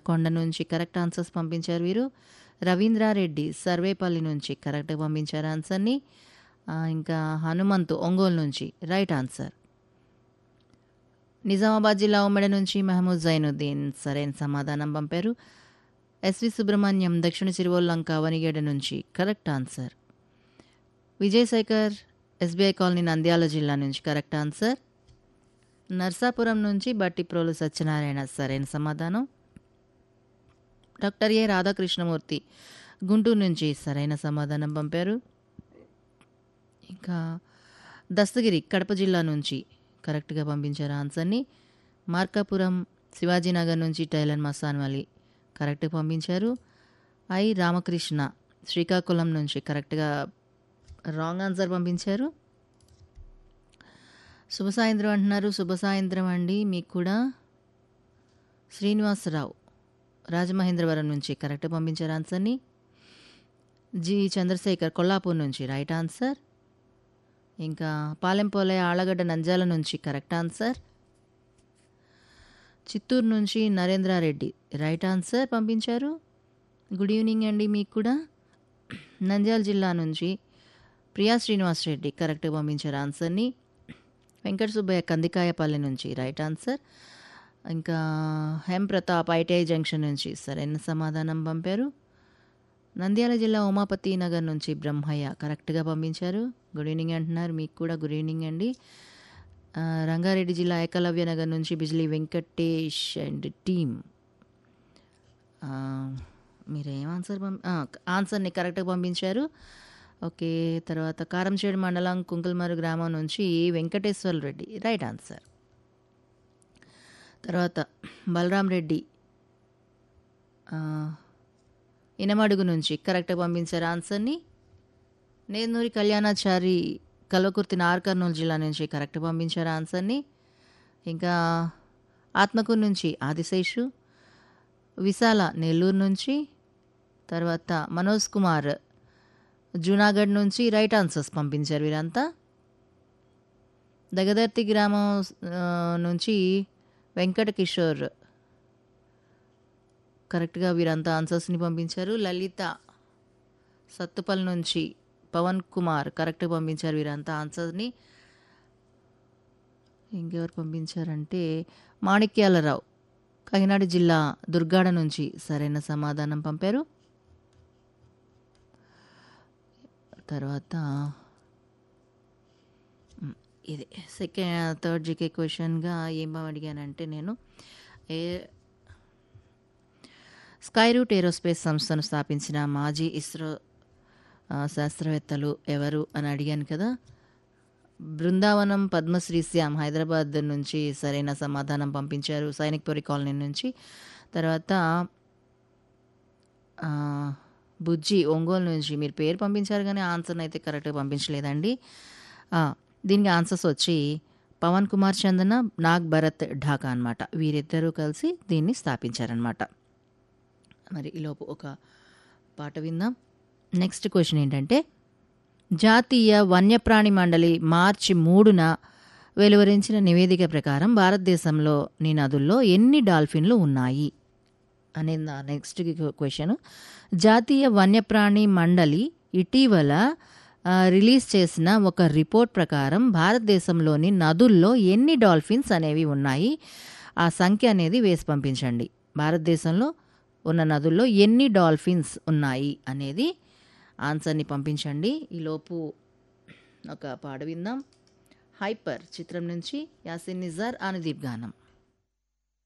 కొండ నుంచి correct answers పంపించారు వీరు రవీంద్రారెడ్డి సర్వేపల్లి నుంచి కరెక్ట్గా పంపించారు ఆన్సర్ని ఆ, ఇంకా హనుమంతు ఒంగోలు నుంచి రైట్ ఆన్సర్ నిజామాబాద్ జిల్లా ఉమ్మడి నుంచి మహమూద్ జైనుద్దీన్ సరైన సమాధానం పంపారు ఎస్వి సుబ్రహ్మణ్యం దక్షిణ సిరివోల్లంక వనిగేడ నుంచి correct answer Vijayasekhar SBI colony Nandyala జిల్లా నుంచి కరెక్ట్ ఆన్సర్ నర్సాపురం నుంచి బట్టిప్రోలు సత్యనారాయణ సరైన సమాధానం డాక్టర్ ఏ రాధాకృష్ణమూర్తి గుంటూరు నుంచి సరైన సమాధానం పంపారు ఇంకా దస్తగిరి కడప జిల్లా నుంచి కరెక్ట్గా పంపించారు ఆన్సర్ని మార్కాపురం శివాజీనగర్ నుంచి టైలర్ మసాన్ వలి కరెక్ట్గా పంపించారు ఐ రామకృష్ణ శ్రీకాకుళం నుంచి కరెక్ట్గా రాంగ్ ఆన్సర్ పంపించారు శుభ సాయంత్రం అంటున్నారు శుభ సాయంత్రం అండి మీకు కూడా శ్రీనివాసరావు రాజమహేంద్రవరం నుంచి కరెక్ట్ పంపించారు ఆన్సర్ని జి చంద్రశేఖర్ కొల్లాపూర్ నుంచి రైట్ ఆన్సర్ ఇంకా పాలెంపోలే ఆళ్ళగడ్డ నంజాల నుంచి కరెక్ట్ ఆన్సర్ చిత్తూరు నుంచి నరేంద్రారెడ్డి రైట్ ఆన్సర్ పంపించారు గుడ్ ఈవినింగ్ అండి మీకు కూడా నంద్యాల జిల్లా నుంచి ప్రియా శ్రీనివాస్ రెడ్డి కరెక్ట్గా పంపించారు ఆన్సర్ని వెంకట సుబ్బయ్య కందికాయపల్లి నుంచి రైట్ ఆన్సర్ ఇంకా హెం ప్రతాప్ ఐటీఐ జంక్షన్ నుంచి సరైన సమాధానం పంపారు నంద్యాల జిల్లా ఉమాపతి నగర్ నుంచి బ్రహ్మయ్య కరెక్ట్గా పంపించారు గుడ్ ఈవినింగ్ అంటున్నారు మీకు కూడా గుడ్ ఈవినింగ్ అండి ఆ, రంగారెడ్డి జిల్లా ఏకలవ్య నగర్ నుంచి బిజ్లీ వెంకటేష్ అండ్ టీమ్ ఆ, మీరు ఏం ఆన్సర్ పంప ఆ, ఆన్సర్ని కరెక్ట్గా పంపించారు ఓకే తర్వాత కారంచేడు మండలం కుంకుల్మరు గ్రామం నుంచి వెంకటేశ్వర రెడ్డి రైట్ ఆన్సర్ తర్వాత బలరాం రెడ్డి ఆ, ఇనమడుగు నుంచి కరెక్ట్గా పంపించారు ఆన్సర్ని నేనూరి కళ్యాణాచారి కల్వకుర్తి నార్ కర్నూలు జిల్లా నుంచి కరెక్ట్ పంపించారు ఆన్సర్ని ఇంకా ఆత్మకూరు నుంచి ఆదిశేషు విశాల నెల్లూరు నుంచి తర్వాత మనోజ్ కుమార్ జూనాగఢ్ నుంచి రైట్ ఆన్సర్స్ పంపించారు వీరంతా దగదర్తి గ్రామం ఆ, నుంచి వెంకట కిషోర్ కరెక్ట్గా వీరంతా ఆన్సర్స్ని పంపించారు లలిత సత్తుపల్లి నుంచి పవన్ కుమార్ కరెక్ట్గా పంపించారు వీరంతా ఆన్సర్ని ఇంకెవరు పంపించారంటే మాణిక్యాలరావు కాకినాడ జిల్లా దుర్గాడ నుంచి సరైన సమాధానం పంపారు తర్వాత మ్, ఇది సెకండ్ థర్డ్ జీకే క్వశ్చన్గా ఏం అడిగానంటే నేను ఏ స్కై రూట్ ఏరోస్పేస్ సంస్థను స్థాపించిన మాజీ ఇస్రో ఆ, శాస్త్రవేత్తలు ఎవరు అని అడిగాను కదా బృందావనం పద్మశ్రీ శ్యామ్ హైదరాబాద్ నుంచి సరైన సమాధానం పంపించారు సైనిక్పురి కాలనీ నుంచి తర్వాత ఆ, బుజ్జి ఒంగోలు నుంచి మీరు పేరు పంపించారు కానీ ఆన్సర్ని అయితే కరెక్ట్గా పంపించలేదండి ఆ, దీనికి ఆన్సర్స్ వచ్చి పవన్ కుమార్ చందన నాగ్ భరత్ ఢాకా అనమాట వీరిద్దరూ కలిసి దీన్ని స్థాపించారనమాట మరి ఈలోపు ఒక పాట విందాం నెక్స్ట్ క్వశ్చన్ ఏంటంటే జాతీయ వన్యప్రాణి మండలి మార్చి మూడున వెలువరించిన నివేదిక ప్రకారం భారతదేశంలోని నదుల్లో ఎన్ని డాల్ఫిన్లు ఉన్నాయి అనేది నా నెక్స్ట్ క్వశ్చన్ జాతీయ వన్యప్రాణి మండలి ఇటీవల ఆ, రిలీజ్ చేసిన ఒక రిపోర్ట్ ప్రకారం భారతదేశంలోని నదుల్లో ఎన్ని డాల్ఫిన్స్ అనేవి ఉన్నాయి ఆ సంఖ్య అనేది వేసి పంపించండి భారతదేశంలో ఉన్న నదుల్లో ఎన్ని డాల్ఫిన్స్ ఉన్నాయి అనేది ఆన్సర్ని పంపించండి ఈలోపు ఒక పాట విందాం హైపర్ చిత్రం నుంచి యాసిన్ నిజార్ అనుదీప్ గానం